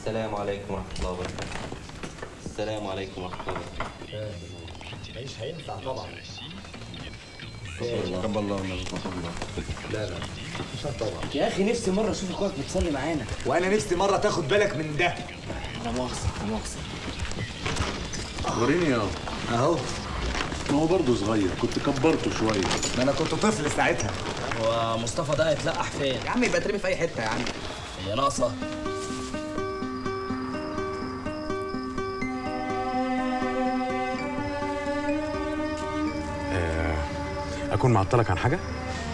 السلام عليكم ورحمة الله وبركاته السلام عليكم ورحمة الله وبركاته مش هينفع طبعا كب الله والنبي لا لا مش طبعا يا اخي نفسي مره اشوف اخوك بتصلي معانا وانا نفسي مره تاخد بالك من ده لا مؤاخذه لا مؤاخذه وريني يا اهو ما هو برضه صغير كنت كبرته شويه ما انا كنت طفل ساعتها هو مصطفى ده هيتلقح فين؟ يا عم يبقى ترمي في اي حته يا عم هي ناقصه اكون معطلك عن حاجه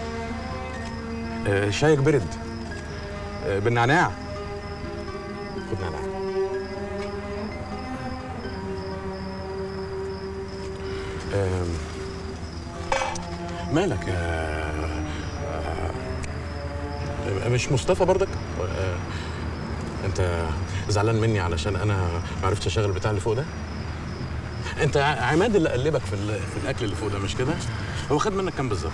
آه، شايك برد آه، بالنعناع خد نعناع آم، مالك يا آه، مش مصطفى برضك آه، انت زعلان مني علشان انا ما عرفتش اشغل البتاع اللي فوق ده انت ع- عماد اللي قلبك في, ال- في الاكل اللي فوق ده مش كده هو خد منك كام بالظبط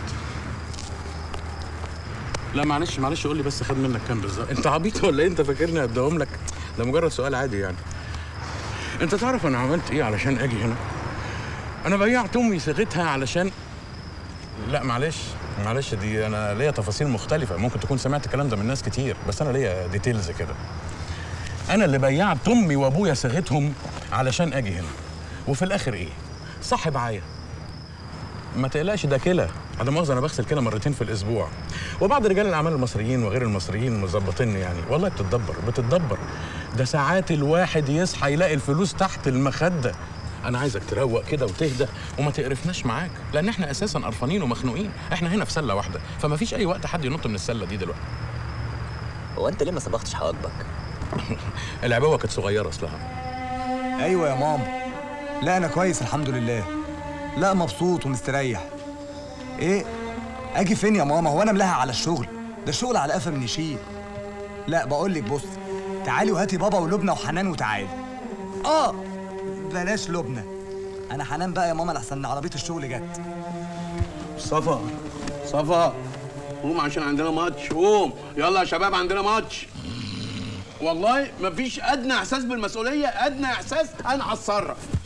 لا معلش معلش قول لي بس خد منك كام بالظبط انت عبيط ولا ايه انت فاكرني اديهم لك ده مجرد سؤال عادي يعني انت تعرف انا عملت ايه علشان اجي هنا انا بيعت امي صيغتها علشان لا معلش معلش دي انا ليا تفاصيل مختلفه ممكن تكون سمعت الكلام ده من ناس كتير بس انا ليا ديتيلز كده انا اللي بيعت امي وابويا صيغتهم علشان اجي هنا وفي الاخر ايه صاحب عايه ما تقلقش ده كلى انا مؤاخذه انا بغسل كلى مرتين في الاسبوع وبعض رجال الاعمال المصريين وغير المصريين مظبطيني يعني والله بتتدبر بتتدبر ده ساعات الواحد يصحى يلاقي الفلوس تحت المخده انا عايزك تروق كده وتهدى وما تقرفناش معاك لان احنا اساسا قرفانين ومخنوقين احنا هنا في سله واحده فما فيش اي وقت حد ينط من السله دي دلوقتي هو انت ليه ما صبغتش حواجبك؟ العبوه كانت صغيره اصلها ايوه يا ماما لا انا كويس الحمد لله لا مبسوط ومستريح ايه اجي فين يا ماما هو انا ملهى على الشغل ده الشغل على قفا من يشيل لا بقول لك بص تعالي وهاتي بابا ولبنى وحنان وتعالي اه بلاش لبنى انا حنان بقى يا ماما لحسن عربيه الشغل جت صفا صفا قوم عشان عندنا ماتش قوم يلا يا شباب عندنا ماتش والله مفيش ادنى احساس بالمسؤوليه ادنى احساس انا هتصرف